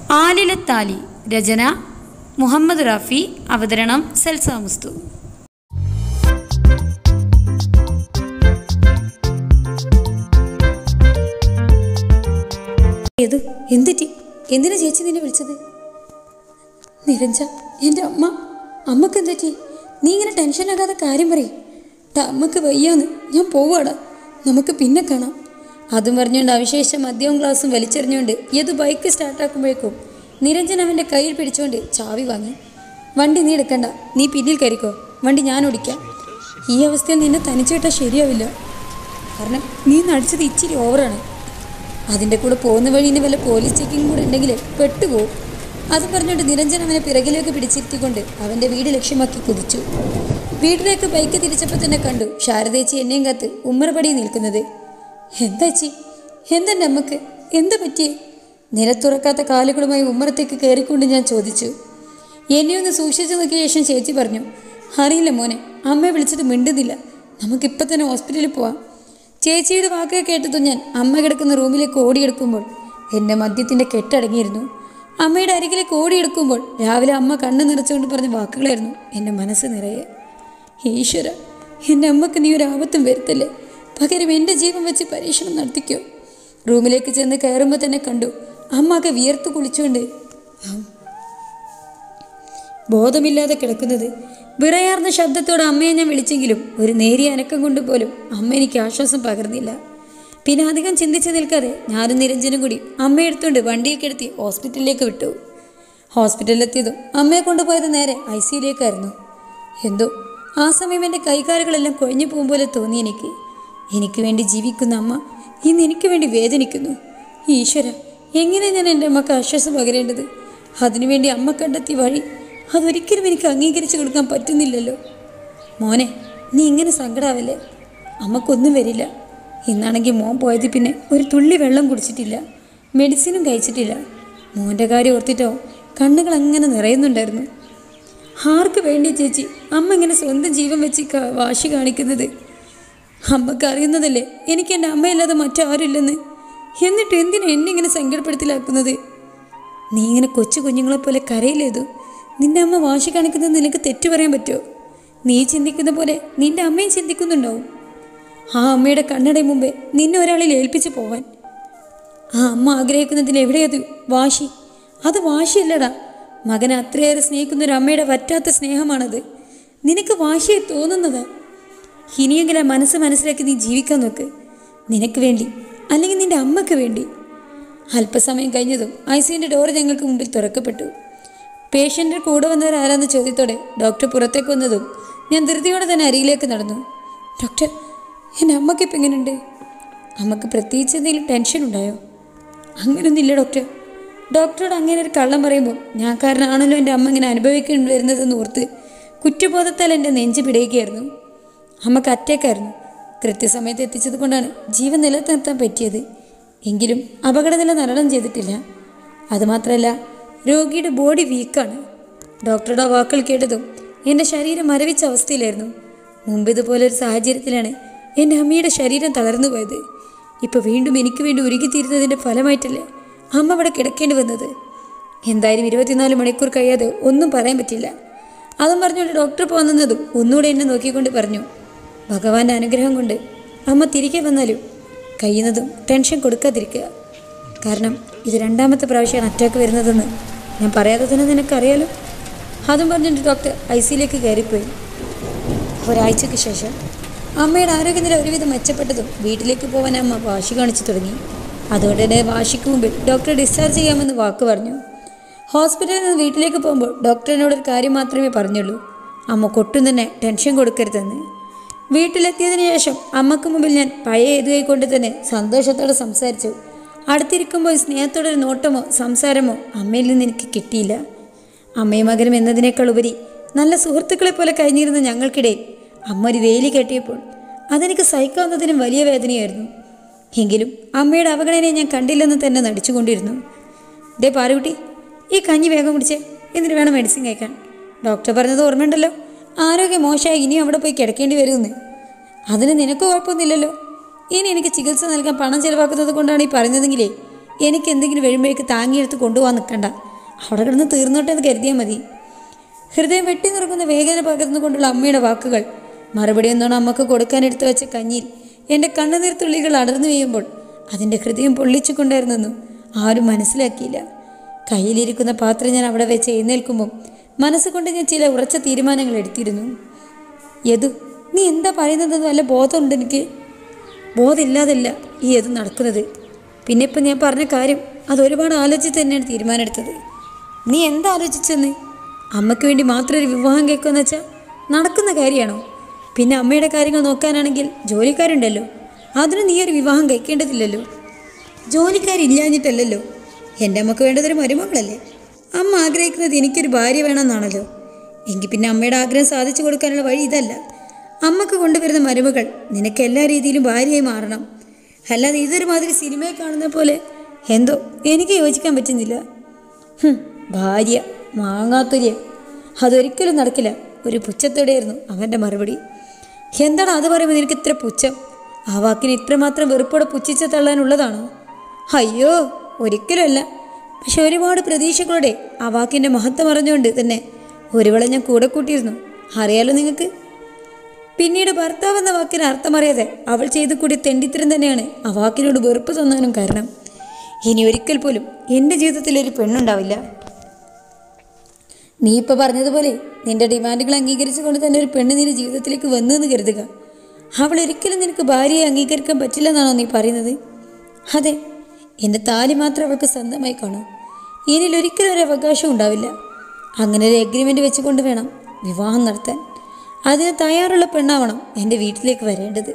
ആലിലത്താലി രചന മുഹമ്മദ് റാഫി അവതരണം സെൽസ മുസ്തു ഏതു എന്തിറ്റി എന്തിനാ ചേച്ചി നിന്നെ വിളിച്ചത് നിരഞ്ജ എൻ്റെ അമ്മ അമ്മക്ക് എന്തെറ്റി നീ ഇങ്ങനെ ടെൻഷനാകാതെ കാര്യം പറയും അമ്മക്ക് വയ്യാന്ന് ഞാൻ പോവാടാ നമുക്ക് പിന്നെ കാണാം അതും പറഞ്ഞുകൊണ്ട് അവിശേഷം മദ്യവും ഗ്ലാസും വലിച്ചെറിഞ്ഞുകൊണ്ട് ഏത് ബൈക്ക് സ്റ്റാർട്ടാക്കുമ്പോഴേക്കും നിരഞ്ജൻ അവൻ്റെ കയ്യിൽ പിടിച്ചുകൊണ്ട് ചാവി വാങ്ങി വണ്ടി നീ എടുക്കണ്ട നീ പിന്നിൽ കയറിക്കോ വണ്ടി ഞാൻ ഓടിക്കാം ഈ അവസ്ഥയിൽ നിന്നെ തനിച്ചു വിട്ടാൽ ശരിയാവില്ല കാരണം നീ നടിച്ചത് ഇച്ചിരി ഓവറാണ് അതിൻ്റെ കൂടെ പോകുന്ന വഴി ഇനി വല്ല പോലീസ് ചെക്കിംഗ് കൂടെ ഉണ്ടെങ്കിൽ പെട്ടുപോകും അത് പറഞ്ഞുകൊണ്ട് നിരഞ്ജൻ അവനെ പിറകിലേക്ക് പിടിച്ചിരുത്തിക്കൊണ്ട് അവൻ്റെ വീട് ലക്ഷ്യമാക്കി കുതിച്ചു വീട്ടിലേക്ക് ബൈക്ക് തിരിച്ചപ്പോൾ തന്നെ കണ്ടു ശാരദേച്ചി എന്നെയും കാത്ത് ഉമ്മറപടി നിൽക്കുന്നത് എന്താ ചി എന്തെൻ്റെ അമ്മക്ക് എന്താ പറ്റിയേ നിലത്തുറക്കാത്ത കാലുകളുമായി ഉമ്മറത്തേക്ക് കയറിക്കൊണ്ട് ഞാൻ ചോദിച്ചു എന്നെ ഒന്ന് സൂക്ഷിച്ചു നോക്കിയ ശേഷം ചേച്ചി പറഞ്ഞു അറിയില്ല മോനെ അമ്മയെ വിളിച്ചിട്ട് മിണ്ടുന്നില്ല നമുക്കിപ്പം തന്നെ ഹോസ്പിറ്റലിൽ പോവാം ചേച്ചിയുടെ വാക്ക് കേട്ടതും ഞാൻ അമ്മ കിടക്കുന്ന റൂമിലേക്ക് ഓടിയെടുക്കുമ്പോൾ എൻ്റെ മദ്യത്തിൻ്റെ കെട്ടടങ്ങിയിരുന്നു അമ്മയുടെ അരികിലേക്ക് ഓടിയെടുക്കുമ്പോൾ രാവിലെ അമ്മ കണ്ണ് നിറച്ചുകൊണ്ട് പറഞ്ഞ വാക്കുകളായിരുന്നു എൻ്റെ മനസ്സ് നിറയെ ഈശ്വര എൻ്റെ അമ്മക്ക് നീ ഒരു ആപത്തും വരുത്തല്ലേ പകരം എൻ്റെ ജീവൻ വെച്ച് പരീക്ഷണം നടത്തിക്കോ റൂമിലേക്ക് ചെന്ന് കയറുമ്പോൾ തന്നെ കണ്ടു അമ്മ ഒക്കെ വിയർത്ത് കുളിച്ചുകൊണ്ട് ബോധമില്ലാതെ കിടക്കുന്നത് വിറയാർന്ന ശബ്ദത്തോടെ അമ്മയെ ഞാൻ വിളിച്ചെങ്കിലും ഒരു നേരിയ അനക്കം കൊണ്ട് പോലും അമ്മ എനിക്ക് ആശ്വാസം പകർന്നില്ല പിന്നെ അധികം ചിന്തിച്ചു നിൽക്കാതെ ഞാനും നിരഞ്ജനും കൂടി അമ്മയെ എടുത്തുകൊണ്ട് വണ്ടിയൊക്കെ എടുത്തി ഹോസ്പിറ്റലിലേക്ക് വിട്ടു ഹോസ്പിറ്റലിലെത്തിയതും അമ്മയെ കൊണ്ടുപോയത് നേരെ ഐ സിയിലേക്കായിരുന്നു എന്തോ ആ സമയം എൻ്റെ കൈകാലുകളെല്ലാം കൊഴിഞ്ഞു പോകും പോലെ തോന്നി എനിക്ക് എനിക്ക് വേണ്ടി ജീവിക്കുന്ന അമ്മ ഇന്ന് എനിക്ക് വേണ്ടി വേദനിക്കുന്നു ഈശ്വര എങ്ങനെ ഞാൻ എൻ്റെ അമ്മക്ക് ആശ്വാസം പകരേണ്ടത് അതിനുവേണ്ടി അമ്മ കണ്ടെത്തിയ വഴി അതൊരിക്കലും എനിക്ക് അംഗീകരിച്ചു കൊടുക്കാൻ പറ്റുന്നില്ലല്ലോ മോനെ നീ ഇങ്ങനെ സങ്കടാവല്ലേ അമ്മക്കൊന്നും വരില്ല ഇന്നാണെങ്കിൽ മോൻ പോയത് പിന്നെ ഒരു തുള്ളി വെള്ളം കുടിച്ചിട്ടില്ല മെഡിസിനും കഴിച്ചിട്ടില്ല മോൻ്റെ കാര്യം ഓർത്തിട്ടോ കണ്ണുകൾ അങ്ങനെ നിറയുന്നുണ്ടായിരുന്നു ആർക്ക് വേണ്ടി ചേച്ചി അമ്മ ഇങ്ങനെ സ്വന്തം ജീവൻ വെച്ച് ക- വാശി കാണിക്കുന്നത് അമ്മക്ക് അറിയുന്നതല്ലേ എനിക്ക് എൻ്റെ അമ്മയല്ലാതെ മറ്റാരുമില്ലെന്ന് എന്നിട്ട് എന്തിനാ എന്നെ ഇങ്ങനെ സങ്കടപ്പെടുത്തലാക്കുന്നത് നീ ഇങ്ങനെ കൊച്ചു കുഞ്ഞുങ്ങളെ പോലെ കരയിലേതു നിന്റെ അമ്മ വാശി കാണിക്കുന്നത് നിനക്ക് തെറ്റു പറയാൻ പറ്റുമോ നീ ചിന്തിക്കുന്ന പോലെ നിന്റെ അമ്മയും ചിന്തിക്കുന്നുണ്ടാവും ആ അമ്മയുടെ കണ്ണടയും മുമ്പേ നിന്നെ ഒരാളിൽ ഏൽപ്പിച്ചു പോവാൻ ആ അമ്മ ആഗ്രഹിക്കുന്നതിന് എവിടെയത് വാശി അത് വാശിയല്ലടാ മകനെ അത്രയേറെ സ്നേഹിക്കുന്ന ഒരു അമ്മയുടെ വറ്റാത്ത സ്നേഹമാണത് നിനക്ക് വാശിയായി തോന്നുന്നത് ഇനിയെങ്കിലും ആ മനസ്സ് മനസ്സിലാക്കി നീ ജീവിക്കാൻ നോക്ക് നിനക്ക് വേണ്ടി അല്ലെങ്കിൽ നിന്റെ അമ്മക്ക് വേണ്ടി അല്പസമയം കഴിഞ്ഞതും ഐ സിൻ്റെ ഡോർ ഞങ്ങൾക്ക് മുമ്പിൽ തുറക്കപ്പെട്ടു പേഷ്യൻ്റെ കൂടെ വന്നവരാരാന്ന ചോദ്യത്തോടെ ഡോക്ടർ പുറത്തേക്ക് വന്നതും ഞാൻ ധൃതിയോടെ തന്നെ അരിയിലേക്ക് നടന്നു ഡോക്ടർ എൻ്റെ അമ്മയ്ക്ക് ഇപ്പം എങ്ങനെയുണ്ട് അമ്മക്ക് പ്രത്യേകിച്ച് എന്തെങ്കിലും ടെൻഷൻ ഉണ്ടായോ അങ്ങനെയൊന്നുമില്ല ഡോക്ടർ ഡോക്ടറോട് അങ്ങനെ ഒരു കള്ളം പറയുമ്പോൾ ഞാൻ കാരണമാണല്ലോ എൻ്റെ അമ്മ ഇങ്ങനെ അനുഭവിക്കേണ്ടി വരുന്നതെന്ന് ഓർത്ത് കുറ്റബോധത്താൽ എൻ്റെ നെഞ്ച് പിടയുകയായിരുന്നു അമ്മക്ക് അറ്റേക്കായിരുന്നു കൃത്യസമയത്ത് എത്തിച്ചത് കൊണ്ടാണ് ജീവൻ നിലനിർത്താൻ പറ്റിയത് എങ്കിലും അപകടനില തരണം ചെയ്തിട്ടില്ല അതുമാത്രമല്ല രോഗിയുടെ ബോഡി വീക്കാണ് ഡോക്ടറുടെ ആ വാക്കുകൾ കേട്ടതും എൻ്റെ ശരീരം മരവിച്ച അവസ്ഥയിലായിരുന്നു മുമ്പ് ഇതുപോലൊരു സാഹചര്യത്തിലാണ് എൻ്റെ അമ്മയുടെ ശരീരം തളർന്നു പോയത് ഇപ്പോൾ വീണ്ടും എനിക്ക് വേണ്ടി ഉരുകിത്തീരുന്നതിൻ്റെ ഫലമായിട്ടല്ലേ അമ്മ അവിടെ കിടക്കേണ്ടി വന്നത് എന്തായാലും ഇരുപത്തിനാല് മണിക്കൂർ കഴിയാതെ ഒന്നും പറയാൻ പറ്റില്ല അതും പറഞ്ഞുകൊണ്ട് ഡോക്ടർ പോന്നതും ഒന്നുകൂടെ എന്നെ നോക്കിക്കൊണ്ട് പറഞ്ഞു ഭഗവാന്റെ അനുഗ്രഹം കൊണ്ട് അമ്മ തിരികെ വന്നാലും കഴിയുന്നതും ടെൻഷൻ കൊടുക്കാതിരിക്കുക കാരണം ഇത് രണ്ടാമത്തെ പ്രാവശ്യമാണ് അറ്റാക്ക് വരുന്നതെന്ന് ഞാൻ പറയാതെ തന്നെ നിനക്കറിയാലോ അതും പറഞ്ഞിട്ട് ഡോക്ടർ ഐ സിയിലേക്ക് കയറിപ്പോയി ഒരാഴ്ചയ്ക്ക് ശേഷം അമ്മയുടെ ആരോഗ്യനില ഒരുവിധം മെച്ചപ്പെട്ടതും വീട്ടിലേക്ക് പോകാൻ അമ്മ വാശി കാണിച്ചു തുടങ്ങി അതുകൊണ്ട് തന്നെ വാശിക്ക് മുമ്പിൽ ഡോക്ടറെ ഡിസ്ചാർജ് ചെയ്യാമെന്ന് വാക്ക് പറഞ്ഞു ഹോസ്പിറ്റലിൽ നിന്ന് വീട്ടിലേക്ക് പോകുമ്പോൾ ഡോക്ടർ എന്നോട് ഒരു കാര്യം മാത്രമേ പറഞ്ഞുള്ളൂ അമ്മ കൊട്ടും തന്നെ ടെൻഷൻ കൊടുക്കരുതെന്ന് വീട്ടിലെത്തിയതിനു ശേഷം അമ്മക്ക് മുമ്പിൽ ഞാൻ പഴയ എതുകൈ കൊണ്ട് തന്നെ സന്തോഷത്തോടെ സംസാരിച്ചു അടുത്തിരിക്കുമ്പോൾ സ്നേഹത്തോടെ ഒരു നോട്ടമോ സംസാരമോ അമ്മയിൽ നിന്ന് എനിക്ക് കിട്ടിയില്ല അമ്മയും മകനും എന്നതിനേക്കാൾ ഉപരി നല്ല സുഹൃത്തുക്കളെ പോലെ കഴിഞ്ഞിരുന്ന ഞങ്ങൾക്കിടയിൽ അമ്മ ഒരു വേലി കെട്ടിയപ്പോൾ അതെനിക്ക് സഹിക്കാവുന്നതിനും വലിയ വേദനയായിരുന്നു എങ്കിലും അമ്മയുടെ അവഗണനയെ ഞാൻ കണ്ടില്ലെന്ന് തന്നെ നടിച്ചുകൊണ്ടിരുന്നു ദേ പാറുകുട്ടി ഈ കഞ്ഞി വേഗം കുടിച്ചേ എന്നിട്ട് വേണം മെഡിസിൻ കഴിക്കാൻ ഡോക്ടർ പറഞ്ഞത് ഓർമ്മയുണ്ടല്ലോ ആരോഗ്യം മോശമായി ഇനിയും അവിടെ പോയി കിടക്കേണ്ടി വരുമെന്ന് അതിന് നിനക്ക് കുഴപ്പമൊന്നുമില്ലല്ലോ ഇനി എനിക്ക് ചികിത്സ നൽകാൻ പണം ചെലവാക്കുന്നത് കൊണ്ടാണ് ഈ പറയുന്നതെങ്കിലേ എനിക്ക് എന്തെങ്കിലും വരുമ്പോഴേക്ക് താങ്ങിയെടുത്ത് കൊണ്ടുപോകാൻ നിൽക്കണ്ട അവിടെ കിടന്ന് തീർന്നോട്ടെ എന്ന് കരുതിയാൽ മതി ഹൃദയം വെട്ടി നിറങ്ങുന്ന വേദന പകർന്നുകൊണ്ടുള്ള അമ്മയുടെ വാക്കുകൾ മറുപടി എന്നോണം അമ്മക്ക് കൊടുക്കാൻ എടുത്തു വെച്ച കഞ്ഞിയിൽ എൻ്റെ കണ്ണുനീർ തുള്ളികൾ അടർന്നു വീഴുമ്പോൾ അതിൻ്റെ ഹൃദയം പൊള്ളിച്ചുകൊണ്ടായിരുന്നെന്നും ആരും മനസ്സിലാക്കിയില്ല കയ്യിലിരിക്കുന്ന പാത്രം ഞാൻ അവിടെ വെച്ച് എഴുന്നേൽക്കുമ്പോൾ മനസ്സുകൊണ്ട് ഞാൻ ചില ഉറച്ച തീരുമാനങ്ങൾ എടുത്തിരുന്നു യദു നീ എന്താ പറയുന്നതെന്ന് വല്ല ബോധമുണ്ട് എനിക്ക് ബോധമില്ലാതല്ല ഈ യദു നടക്കുന്നത് പിന്നെ ഇപ്പം ഞാൻ പറഞ്ഞ കാര്യം അത് ഒരുപാട് ആലോചിച്ച് തന്നെയാണ് തീരുമാനമെടുത്തത് നീ എന്താ ആലോചിച്ചെന്ന് അമ്മയ്ക്ക് വേണ്ടി മാത്രം ഒരു വിവാഹം കേൾക്കുമെന്ന് വെച്ചാൽ നടക്കുന്ന കാര്യമാണോ പിന്നെ അമ്മയുടെ കാര്യങ്ങൾ നോക്കാനാണെങ്കിൽ ജോലിക്കാരുണ്ടല്ലോ അതിന് നീ ഒരു വിവാഹം കഴിക്കേണ്ടതില്ലല്ലോ ജോലിക്കാരില്ലാഞ്ഞിട്ടല്ലല്ലോ എൻ്റെ അമ്മക്ക് വേണ്ടതൊരു മരുമകളല്ലേ അമ്മ ആഗ്രഹിക്കുന്നത് എനിക്കൊരു ഭാര്യ വേണമെന്നാണല്ലോ എങ്കിൽ പിന്നെ അമ്മയുടെ ആഗ്രഹം സാധിച്ചു കൊടുക്കാനുള്ള വഴി ഇതല്ല അമ്മക്ക് കൊണ്ടുവരുന്ന മരുമകൾ നിനക്ക് എല്ലാ രീതിയിലും ഭാര്യയായി മാറണം അല്ലാതെ ഇതൊരു മാതിരി സിനിമയെ കാണുന്ന പോലെ എന്തോ എനിക്ക് യോജിക്കാൻ പറ്റുന്നില്ല ഹും, ഭാര്യ മാങ്ങാത്തൊരിയ അതൊരിക്കലും നടക്കില്ല ഒരു പുച്ഛത്തോടെയായിരുന്നു അവൻ്റെ മറുപടി എന്താണ് അത് പറയുമ്പോൾ നിനക്ക് ഇത്ര പുച്ഛം ആ വാക്കിന് ഇത്രമാത്രം വെറുപ്പോടെ പുച്ഛിച്ച് തള്ളാനുള്ളതാണോ അയ്യോ ഒരിക്കലുമല്ല പക്ഷെ ഒരുപാട് പ്രതീക്ഷകളോടെ ആ വാക്കിൻ്റെ മഹത്വം അറിഞ്ഞുകൊണ്ട് തന്നെ ഒരുവളെ ഞാൻ കൂടെ കൂട്ടിയിരുന്നു അറിയാലോ നിങ്ങൾക്ക് പിന്നീട് ഭർത്താവ് എന്ന വാക്കിന് അർത്ഥമറിയാതെ അവൾ ചെയ്തു കൂടി തെണ്ടിത്തരം തന്നെയാണ് ആ വാക്കിനോട് വെറുപ്പ് തോന്നാനും കാരണം ഇനി ഒരിക്കൽ പോലും എൻ്റെ ജീവിതത്തിൽ ഒരു പെണ്ണുണ്ടാവില്ല നീ ഇപ്പോൾ പറഞ്ഞതുപോലെ നിന്റെ ഡിമാൻഡുകൾ അംഗീകരിച്ചുകൊണ്ട് തന്നെ ഒരു പെണ്ണ് നിന്റെ ജീവിതത്തിലേക്ക് വന്നു എന്ന് കരുതുക അവൾ ഒരിക്കലും നിനക്ക് ഭാര്യയെ അംഗീകരിക്കാൻ പറ്റില്ലെന്നാണോ നീ പറയുന്നത് അതെ എൻ്റെ താലി മാത്രം അവൾക്ക് സ്വന്തമായി കാണും ഇനിയിൽ ഒരിക്കലും ഒരു അവകാശം ഉണ്ടാവില്ല അങ്ങനെ ഒരു എഗ്രിമെൻ്റ് വെച്ചുകൊണ്ട് വേണം വിവാഹം നടത്താൻ അതിന് തയ്യാറുള്ള പെണ്ണാവണം എൻ്റെ വീട്ടിലേക്ക് വരേണ്ടത്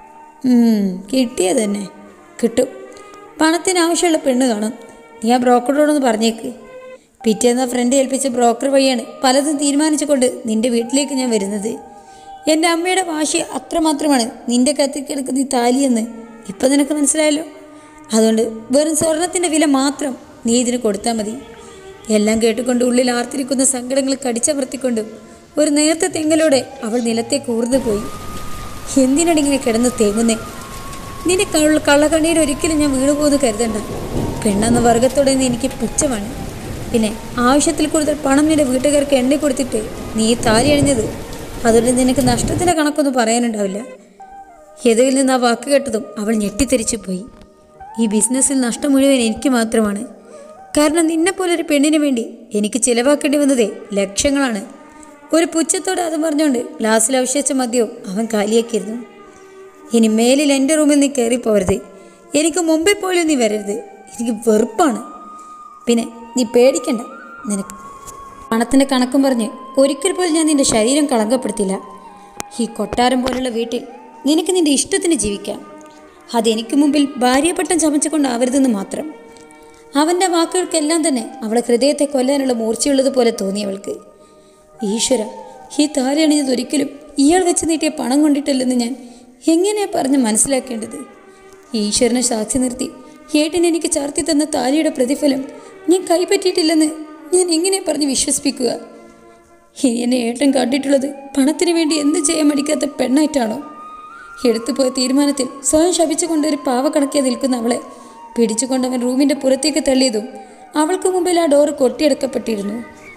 ഉം, കിട്ടിയത് തന്നെ കിട്ടും പണത്തിന് ആവശ്യമുള്ള പെണ്ണ് കാണും നീ ആ ബ്രോക്കറോടൊന്ന് പറഞ്ഞേക്ക് പിറ്റേന്ന് ആ ഫ്രണ്ട് ഏൽപ്പിച്ച ബ്രോക്കർ വഴിയാണ് പലതും തീരുമാനിച്ചുകൊണ്ട് നിന്റെ വീട്ടിലേക്ക് ഞാൻ വരുന്നത് എൻ്റെ അമ്മയുടെ വാശി അത്രമാത്രമാണ് നിന്റെ കത്തിൽ കിടക്കുന്ന ഈ താലിയെന്ന് ഇപ്പം നിനക്ക് മനസ്സിലായല്ലോ അതുകൊണ്ട് വെറും സ്വർണത്തിൻ്റെ വില മാത്രം നീ ഇതിന് കൊടുത്താൽ മതി എല്ലാം കേട്ടുകൊണ്ട് ഉള്ളിൽ ആർത്തിരിക്കുന്ന സങ്കടങ്ങൾ കടിച്ചമർത്തിക്കൊണ്ടും ഒരു നേർത്ത തെങ്ങലോടെ അവൾ നിലത്തേക്ക് ഊർന്നു പോയി എന്തിനാണ് ഇങ്ങനെ കിടന്ന് തേങ്ങുന്നേ നിന്റെ കള്ള കള്ളക്കണ്ണീർ ഒരിക്കലും ഞാൻ വീണുപോകുന്നു കരുതണ്ട പെണ്ണെന്ന വർഗത്തോടെ നീ എനിക്ക് പുച്ഛമാണ് പിന്നെ ആവശ്യത്തിൽ കൂടുതൽ പണം നിന്റെ വീട്ടുകാർക്ക് എണ്ണി കൊടുത്തിട്ട് നീ ഈ താലി അണിഞ്ഞത് അതുകൊണ്ട് നിനക്ക് നഷ്ടത്തിൻ്റെ കണക്കൊന്നും പറയാനുണ്ടാവില്ല യദുവിൽ നിന്ന് ആ വാക്ക് കേട്ടതും അവൾ ഞെട്ടിത്തെറിച്ചു പോയി ഈ ബിസിനസ്സിൽ നഷ്ടം മുഴുവൻ എനിക്ക് മാത്രമാണ് കാരണം നിന്നെപ്പോലൊരു പെണ്ണിന് വേണ്ടി എനിക്ക് ചിലവാക്കേണ്ടി വന്നതേ ലക്ഷങ്ങളാണ് ഒരു പുച്ഛത്തോടെ അത് പറഞ്ഞുകൊണ്ട് ഗ്ലാസ്സിൽ അവശേഷിച്ച മദ്യവും അവൻ കാലിയാക്കിയിരുന്നു ഇനി മേലിൽ എൻ്റെ റൂമിൽ നീ കയറിപ്പോവരുത് എനിക്ക് മുമ്പിൽ പോലും നീ വരരുത് എനിക്ക് വെറുപ്പാണ് പിന്നെ നീ പേടിക്കണ്ട നിനക്ക് പണത്തിൻ്റെ കണക്കും പറഞ്ഞ് ഒരിക്കൽ പോലും ഞാൻ നിന്റെ ശരീരം കളങ്കപ്പെടുത്തില്ല ഈ കൊട്ടാരം പോലുള്ള വീട്ടിൽ നിനക്ക് നിന്റെ ഇഷ്ടത്തിന് ജീവിക്കാം അതെനിക്ക് മുമ്പിൽ ഭാര്യപട്ടം ചമച്ചുകൊണ്ടാവരുതെന്ന് മാത്രം അവൻ്റെ വാക്കുകൾക്കെല്ലാം തന്നെ അവളെ ഹൃദയത്തെ കൊല്ലാനുള്ള മൂർച്ചയുള്ളതുപോലെ തോന്നി അവൾക്ക് ഈശ്വര ഈ താലി അണിഞ്ഞത് ഒരിക്കലും ഇയാൾ വെച്ച് നീട്ടിയ പണം കൊണ്ടിട്ടല്ലെന്ന് ഞാൻ എങ്ങനെയാ പറഞ്ഞ് മനസ്സിലാക്കേണ്ടത് ഈശ്വരനെ സാക്ഷി നിർത്തി ഏട്ടൻ എനിക്ക് ചാർത്തി തന്ന താലിയുടെ പ്രതിഫലം ഞാൻ കൈപ്പറ്റിയിട്ടില്ലെന്ന് ഞാൻ എങ്ങനെ പറഞ്ഞ് വിശ്വസിപ്പിക്കുക ഇനി എന്നെ ഏട്ടൻ കണ്ടിട്ടുള്ളത് പണത്തിന് വേണ്ടി എന്ത് ചെയ്യാൻ മടിക്കാത്ത പെണ്ണായിട്ടാണോ എടുത്തുപോയ തീരുമാനത്തിൽ സ്വയം ശപിച്ചുകൊണ്ട് ഒരു പാവ കണക്കിയാ നിൽക്കുന്ന അവളെ പിടിച്ചുകൊണ്ട് അവൻ റൂമിൻ്റെ പുറത്തേക്ക് തള്ളിയതും അവൾക്ക് മുമ്പിൽ ആ ഡോറ് കൊട്ടിയടക്കപ്പെട്ടിരുന്നു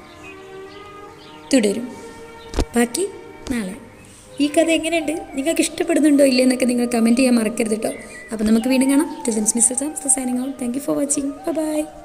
തുടരും ബാക്കി നാളെ ഈ കഥ എങ്ങനെയുണ്ട് നിങ്ങൾക്ക് ഇഷ്ടപ്പെടുന്നുണ്ടോ ഇല്ലേ എന്നൊക്കെ നിങ്ങൾ കമൻറ്റ് ചെയ്യാൻ മറക്കരുത് കേട്ടോ അപ്പോൾ നമുക്ക് വീണ്ടും കാണാം mister Sam signing out thank you for watching by